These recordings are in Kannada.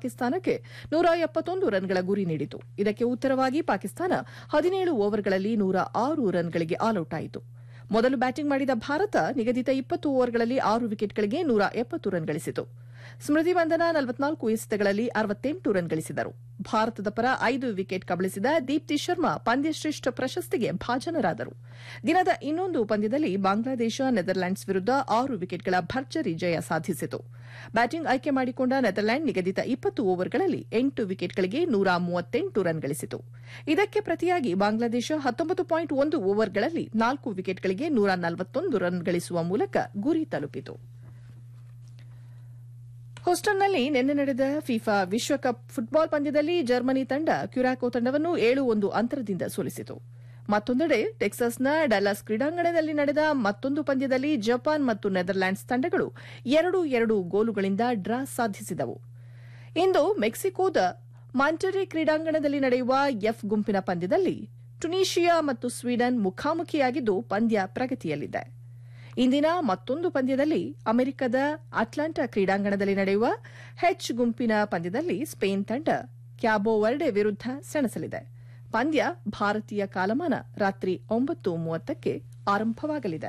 ಪಾಕಿಸ್ತಾನಕ್ಕೆ ನೂರ ಎಪ್ಪತ್ತೊಂದು ರನ್ಗಳ ಗುರಿ ನೀಡಿತು ಇದಕ್ಕೆ ಉತ್ತರವಾಗಿ ಪಾಕಿಸ್ತಾನ ಹದಿನೇಳು ಓವರ್ಗಳಲ್ಲಿ ನೂರ ಆರು ರನ್ಗಳಿಗೆ ಆಲ್ಔಟ್ ಆಯಿತು ಮೊದಲು ಬ್ಯಾಟಿಂಗ್ ಮಾಡಿದ ಭಾರತ ನಿಗದಿತ ಇಪ್ಪತ್ತು ಓವರ್ಗಳಲ್ಲಿ ಆರು ವಿಕೆಟ್ಗಳಿಗೆ ನೂರ ಎಪ್ಪತ್ತು ರನ್ ಗಳಿಸಿತು ಸ್ಮೃತಿ ಬಂಧನ ನಲವತ್ನಾಲ್ಕು ಎಸೆತಗಳಲ್ಲಿ ಅರವತ್ತೆಂಟು ರನ್ ಗಳಿಸಿದರು ಭಾರತದ ಪರ ಐದು ವಿಕೆಟ್ ಕಬಳಿಸಿದ ದೀಪ್ತಿ ಶರ್ಮಾ ಪಂದ್ಯಶ್ರೇಷ್ಠ ಪ್ರಶಸ್ತಿಗೆ ಭಾಜನರಾದರು ದಿನದ ಇನ್ನೊಂದು ಪಂದ್ಯದಲ್ಲಿ ಬಾಂಗ್ಲಾದೇಶ ನೆದರ್ಲ್ಯಾಂಡ್ಸ್ ವಿರುದ್ಧ ಆರು ವಿಕೆಟ್ಗಳ ಭರ್ಜರಿ ಜಯ ಸಾಧಿಸಿತು ಬ್ಯಾಟಿಂಗ್ ಆಯ್ಕೆ ಮಾಡಿಕೊಂಡ ನೆದರ್ಲ್ಯಾಂಡ್ ನಿಗದಿತ ಇಪ್ಪತ್ತು ಓವರ್ಗಳಲ್ಲಿ ಎಂಟು ವಿಕೆಟ್ಗಳಿಗೆ ನೂರ ಮೂವತ್ತೆಂಟು ರನ್ ಗಳಿಸಿತು ಇದಕ್ಕೆ ಪ್ರತಿಯಾಗಿ ಬಾಂಗ್ಲಾದೇಶ ಹತ್ತೊಂಬತ್ತು ಪಾಯಿಂಟ್ ಒಂದು ಓವರ್ಗಳಲ್ಲಿ ನಾಲ್ಕು ವಿಕೆಟ್ಗಳಿಗೆ ನೂರ ನಲವತ್ತೊಂದು ರನ್ ಗಳಿಸುವ ಮೂಲಕ ಗುರಿ ತಲುಪಿತು ಹೋಸ್ಟನ್ನಲ್ಲಿ ನಿನ್ನೆ ನಡೆದ ಫಿಫಾ ವಿಶ್ವಕಪ್ ಫುಟ್ಬಾಲ್ ಪಂದ್ಯದಲ್ಲಿ ಜರ್ಮನಿ ತಂಡ ಕ್ಯುರಾಕೋ ತಂಡವನ್ನು ಏಳು ಒಂದು ಅಂತರದಿಂದ ಸೋಲಿಸಿತು ಮತ್ತೊಂದೆಡೆ ಟೆಕ್ಸಾಸ್ನ ಡಲಾಸ್ ಕ್ರೀಡಾಂಗಣದಲ್ಲಿ ನಡೆದ ಮತ್ತೊಂದು ಪಂದ್ಯದಲ್ಲಿ ಜಪಾನ್ ಮತ್ತು ನೆದರ್ಲ್ಯಾಂಡ್ಸ್ ತಂಡಗಳು ಎರಡು ಎರಡು ಗೋಲುಗಳಿಂದ ಡ್ರಾ ಸಾಧಿಸಿದವು ಇಂದು ಮೆಕ್ಸಿಕೋದ ಮಾಂಟರಿ ಕ್ರೀಡಾಂಗಣದಲ್ಲಿ ನಡೆಯುವ ಎಫ್ ಗುಂಪಿನ ಪಂದ್ಯದಲ್ಲಿ ಟುನೀಷಿಯಾ ಮತ್ತು ಸ್ವೀಡನ್ ಮುಖಾಮುಖಿಯಾಗಿದ್ದು ಪಂದ್ಯ ಪ್ರಗತಿಯಲ್ಲಿದೆ ಇಂದಿನ ಮತ್ತೊಂದು ಪಂದ್ಯದಲ್ಲಿ ಅಮೆರಿಕದ ಅಟ್ಲಾಂಟಾ ಕ್ರೀಡಾಂಗಣದಲ್ಲಿ ನಡೆಯುವ ಹೆಚ್ ಗುಂಪಿನ ಪಂದ್ಯದಲ್ಲಿ ಸ್ಪೇನ್ ತಂಡ ಕ್ಯಾಬೋ ವರ್ಡೆ ವಿರುದ್ಧ ಸೆಣಸಲಿದೆ ಪಂದ್ಯ ಭಾರತೀಯ ಕಾಲಮಾನ ರಾತ್ರಿ ಒಂಬತ್ತು ಮೂವತ್ತಕ್ಕೆ ಆರಂಭವಾಗಲಿದೆ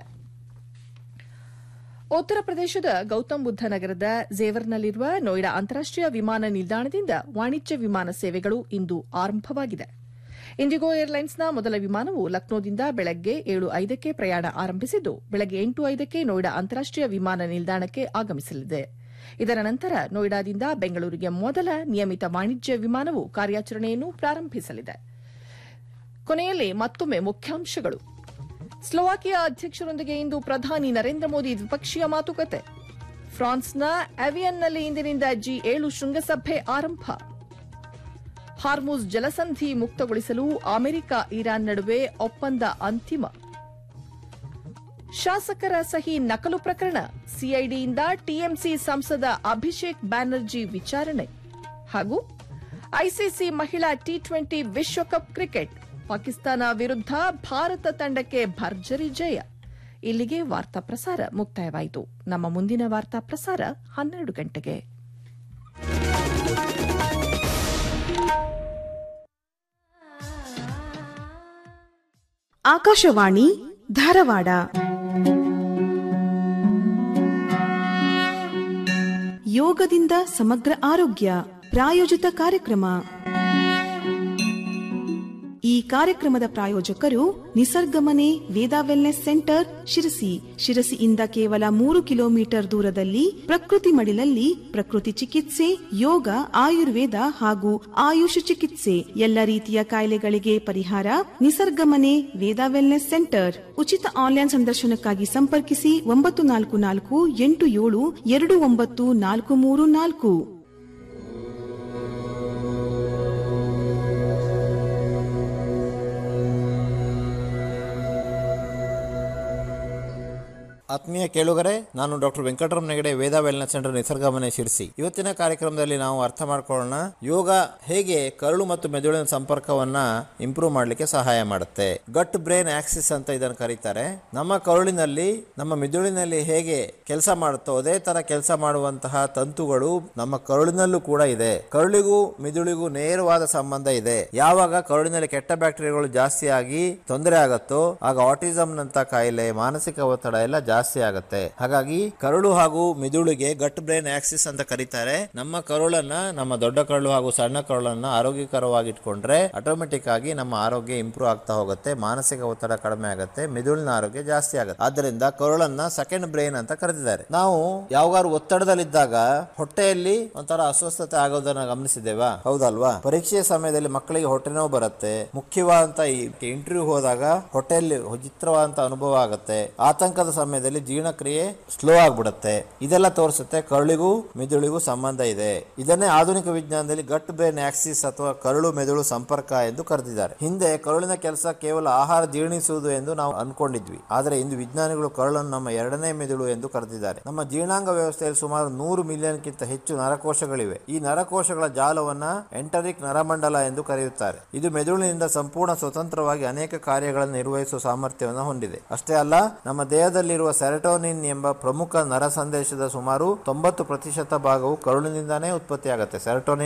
ಉತ್ತರ ಪ್ರದೇಶದ ಗೌತಮ್ ಬುದ್ಧ ನಗರದ ಝೇವರ್ನಲ್ಲಿರುವ ನೋಯ್ಡಾ ಅಂತಾರಾಷ್ಟೀಯ ವಿಮಾನ ನಿಲ್ದಾಣದಿಂದ ವಾಣಿಜ್ಯ ವಿಮಾನ ಸೇವೆಗಳು ಇಂದು ಆರಂಭವಾಗಿದೆ ಇಂಡಿಗೋ ಏರ್ಲೈನ್ಸ್ನ ಮೊದಲ ವಿಮಾನವು ಲಕ್ನೋದಿಂದ ಬೆಳಗ್ಗೆ ಏಳು ಐದಕ್ಕೆ ಪ್ರಯಾಣ ಆರಂಭಿಸಿದ್ದು ಬೆಳಗ್ಗೆ ಎಂಟು ಐದಕ್ಕೆ ನೋಯ್ಡಾ ಅಂತಾರಾಷ್ಟೀಯ ವಿಮಾನ ನಿಲ್ದಾಣಕ್ಕೆ ಆಗಮಿಸಲಿದೆ ಇದರ ನಂತರ ನೋಯ್ಡಾದಿಂದ ಬೆಂಗಳೂರಿಗೆ ಮೊದಲ ನಿಯಮಿತ ವಾಣಿಜ್ಯ ವಿಮಾನವು ಕಾರ್ಯಾಚರಣೆಯನ್ನು ಪ್ರಾರಂಭಿಸಲಿದೆ ಕೊನೆಯಲ್ಲಿ ಮತ್ತೊಮ್ಮೆ ಮುಖ್ಯಾಂಶಗಳು ಸ್ಲೋವಾಕಿಯಾ ಅಧ್ಯಕ್ಷರೊಂದಿಗೆ ಇಂದು ಪ್ರಧಾನಿ ನರೇಂದ್ರ ಮೋದಿ ದ್ವಿಪಕ್ಷೀಯ ಮಾತುಕತೆ ಫ್ರಾನ್ಸ್ನ ಅವಿಯನ್ನಲ್ಲಿ ಇಂದಿನಿಂದ ಜಿ ಏಳು ಶೃಂಗಸಭೆ ಆರಂಭ ಹಾರ್ಮುಜ್ ಜಲಸಂಧಿ ಮುಕ್ತಗೊಳಿಸಲು ಅಮೆರಿಕ ಇರಾನ್ ನಡುವೆ ಒಪ್ಪಂದ ಅಂತಿಮ ಶಾಸಕರ ಸಹಿ ನಕಲು ಪ್ರಕರಣ ಸಿಐಡಿಯಿಂದ ಟಿಎಂಸಿ ಸಂಸದ ಅಭಿಷೇಕ್ ಬ್ಯಾನರ್ಜಿ ವಿಚಾರಣೆ ಹಾಗೂ ಐಸಿಸಿ ಮಹಿಳಾ ಟಿ ಟ್ವೆಂಟಿ ವಿಶ್ವಕಪ್ ಕ್ರಿಕೆಟ್ ಪಾಕಿಸ್ತಾನ ವಿರುದ್ಧ ಭಾರತ ತಂಡಕ್ಕೆ ಭರ್ಜರಿ ಜಯ ಇಲ್ಲಿಗೆ ವಾರ್ತಾ ಪ್ರಸಾರ ಮುಕ್ತಾಯವಾಯಿತು ನಮ್ಮ ಮುಂದಿನ ವಾರ್ತಾ ಪ್ರಸಾರ ಹನ್ನೆರಡು ಗಂಟೆಗೆ ಆಕಾಶವಾಣಿ ಧಾರವಾಡ ಯೋಗದಿಂದ ಸಮಗ್ರ ಆರೋಗ್ಯ ಪ್ರಾಯೋಜಿತ ಕಾರ್ಯಕ್ರಮ ಈ ಕಾರ್ಯಕ್ರಮದ ಪ್ರಾಯೋಜಕರು ನಿಸರ್ಗಮನೆ ವೇದಾ ವೆಲ್ನೆಸ್ ಸೆಂಟರ್ ಶಿರಸಿ ಶಿರಸಿಯಿಂದ ಕೇವಲ ಮೂರು ಕಿಲೋಮೀಟರ್ ದೂರದಲ್ಲಿ ಪ್ರಕೃತಿ ಮಡಿಲಲ್ಲಿ ಪ್ರಕೃತಿ ಚಿಕಿತ್ಸೆ ಯೋಗ ಆಯುರ್ವೇದ ಹಾಗೂ ಆಯುಷ್ ಚಿಕಿತ್ಸೆ ಎಲ್ಲ ರೀತಿಯ ಕಾಯಿಲೆಗಳಿಗೆ ಪರಿಹಾರ ನಿಸರ್ಗಮನೆ ವೇದಾ ವೆಲ್ನೆಸ್ ಸೆಂಟರ್ ಉಚಿತ ಆನ್ಲೈನ್ ಸಂದರ್ಶನಕ್ಕಾಗಿ ಸಂಪರ್ಕಿಸಿ ಒಂಬತ್ತು ನಾಲ್ಕು ನಾಲ್ಕು ಎಂಟು ಏಳು ಎರಡು ಒಂಬತ್ತು ನಾಲ್ಕು ಮೂರು ನಾಲ್ಕು ಆತ್ಮೀಯ ಕೇಳುಗರೆ ನಾನು doctor Venkataramana Hegde Veda wellness centre Nisargamane Sirsi ಇವತ್ತಿನ ಕಾರ್ಯಕ್ರಮದಲ್ಲಿ ನಾವು ಅರ್ಥ ಮಾಡ್ಕೊಳ್ಳೋಣ ಯೋಗ ಹೇಗೆ ಕರುಳು ಮತ್ತು ಮೆದುಳಿನ ಸಂಪರ್ಕವನ್ನ ಇಂಪ್ರೂವ್ ಮಾಡಲಿಕ್ಕೆ ಸಹಾಯ ಮಾಡುತ್ತೆ ಗಟ್ ಬ್ರೈನ್ ಆಕ್ಸಿಸ್ ಅಂತ ಇದನ್ನು ಕರೀತಾರೆ ನಮ್ಮ ಕರುಳಿನಲ್ಲಿ ನಮ್ಮ ಮೆದುಳಿನಲ್ಲಿ ಹೇಗೆ ಕೆಲಸ ಮಾಡುತ್ತೋ ಅದೇ ತರ ಕೆಲಸ ಮಾಡುವಂತಹ ತಂತುಗಳು ನಮ್ಮ ಕರುಳಿನಲ್ಲೂ ಕೂಡ ಇದೆ ಕರುಳಿಗೂ ಮೆದುಳಿಗೂ ನೇರವಾದ ಸಂಬಂಧ ಇದೆ ಯಾವಾಗ ಕರುಳಿನಲ್ಲಿ ಕೆಟ್ಟ ಬ್ಯಾಕ್ಟೀರಿಯಾಗಳು ಜಾಸ್ತಿ ಆಗಿ ತೊಂದರೆ ಆಗತ್ತೋ ಆಗ ಆಟಿಸಮ್ ನಂತ ಕಾಯಿಲೆ ಮಾನಸಿಕ ಒತ್ತಡ ಎಲ್ಲ ಜಾಸ್ತಿ ಆಗುತ್ತೆ ಹಾಗಾಗಿ ಕರುಳು ಹಾಗೂ ಮಿದುಳಿಗೆ ಗಟ್ ಬ್ರೈನ್ ಆಕ್ಸಿಸ್ ಅಂತ ಕರೀತಾರೆ ನಮ್ಮ ಕರುಳನ್ನ ನಮ್ಮ ದೊಡ್ಡ ಕರುಳು ಹಾಗೂ ಸಣ್ಣ ಕರುಳನ್ನ ಆರೋಗ್ಯಕರವಾಗಿ ಇಟ್ಕೊಂಡ್ರೆ ಆಟೋಮೆಟಿಕ್ ಆಗಿ ನಮ್ಮ ಆರೋಗ್ಯ ಇಂಪ್ರೂವ್ ಆಗ್ತಾ ಹೋಗುತ್ತೆ ಮಾನಸಿಕ ಒತ್ತಡ ಕಡಿಮೆ ಆಗುತ್ತೆ ಮಿದುಳಿನ ಆರೋಗ್ಯ ಜಾಸ್ತಿ ಆಗುತ್ತೆ ಆದ್ದರಿಂದ ಕರುಳನ್ನ ಸೆಕೆಂಡ್ ಬ್ರೈನ್ ಅಂತ ಕರೆದಿದ್ದಾರೆ ನಾವು ಯಾವಾಗಾರು ಒತ್ತಡದಲ್ಲಿದ್ದಾಗ ಹೊಟ್ಟೆಯಲ್ಲಿ ಒಂಥರ ಅಸ್ವಸ್ಥತೆ ಆಗೋದನ್ನ ಗಮನಿಸಿದ್ದೇವಾ ಹೌದಲ್ವಾ ಪರೀಕ್ಷೆಯ ಸಮಯದಲ್ಲಿ ಮಕ್ಕಳಿಗೆ ಹೊಟ್ಟೆ ನೋವು ಬರುತ್ತೆ ಮುಖ್ಯವಾದಂತ ಈ ಇಂಟರ್ವ್ಯೂ ಹೋದಾಗ ಹೊಟ್ಟೆಯಲ್ಲಿ ವಿಚಿತ್ರವಾದಂತ ಅನುಭವ ಆಗುತ್ತೆ ಆತಂಕದ ಸಮಯದಲ್ಲಿ ಜೀರ್ಣಕ್ರಿಯೆ ಸ್ಲೋ ಆಗ್ಬಿಡುತ್ತೆ ಇದೆಲ್ಲ ತೋರಿಸುತ್ತೆ ಕರುಳಿಗೂ ಮೆದುಳಿಗೂ ಸಂಬಂಧ ಇದೆ ಇದನ್ನೇ ಆಧುನಿಕ ವಿಜ್ಞಾನದಲ್ಲಿ ಗಟ್ ಬ್ರೈನ್ ಆಕ್ಸಿಸ್ ಅಥವಾ ಕರುಳು ಮೆದುಳು ಸಂಪರ್ಕ ಎಂದು ಕರೆದಿದ್ದಾರೆ ಹಿಂದೆ ಕರುಳಿನ ಕೆಲಸ ಕೇವಲ ಆಹಾರ ಜೀರ್ಣಿಸುವುದು ಎಂದು ನಾವು ಅನ್ಕೊಂಡಿದ್ವಿ ಆದರೆ ಇಂದು ವಿಜ್ಞಾನಿಗಳು ಕರುಳನ್ನು ನಮ್ಮ ಎರಡನೇ ಮೆದುಳು ಎಂದು ಕರೆದಿದ್ದಾರೆ ನಮ್ಮ ಜೀರ್ಣಾಂಗ ವ್ಯವಸ್ಥೆಯಲ್ಲಿ ಸುಮಾರು ನೂರು ಮಿಲಿಯನ್ಗಿಂತ ಹೆಚ್ಚು ನರಕೋಶಗಳಿವೆ ಈ ನರಕೋಶಗಳ ಜಾಲವನ್ನ ಎಂಟರಿಕ್ ನರಮಂಡಲ ಎಂದು ಕರೆಯುತ್ತಾರೆ ಇದು ಮೆದುಳಿನಿಂದ ಸಂಪೂರ್ಣ ಸ್ವತಂತ್ರವಾಗಿ ಅನೇಕ ಕಾರ್ಯಗಳನ್ನು ನಿರ್ವಹಿಸುವ ಸಾಮರ್ಥ್ಯವನ್ನು ಹೊಂದಿದೆ ಅಷ್ಟೇ ಅಲ್ಲ ನಮ್ಮ ದೇಹದಲ್ಲಿರುವ ಸೆರೆಟೋನಿನ್ ಎಂಬ ಪ್ರಮುಖ ನರ ಸಂದೇಶದ ಸುಮಾರು ತೊಂಬತ್ತು ಪ್ರತಿಶತ ಭಾಗವು ಕರುಳಿನಿಂದಾನೇ ಉತ್ಪತ್ತಿಯಾಗುತ್ತೆ ಸೆರೆಟೋನಿನ್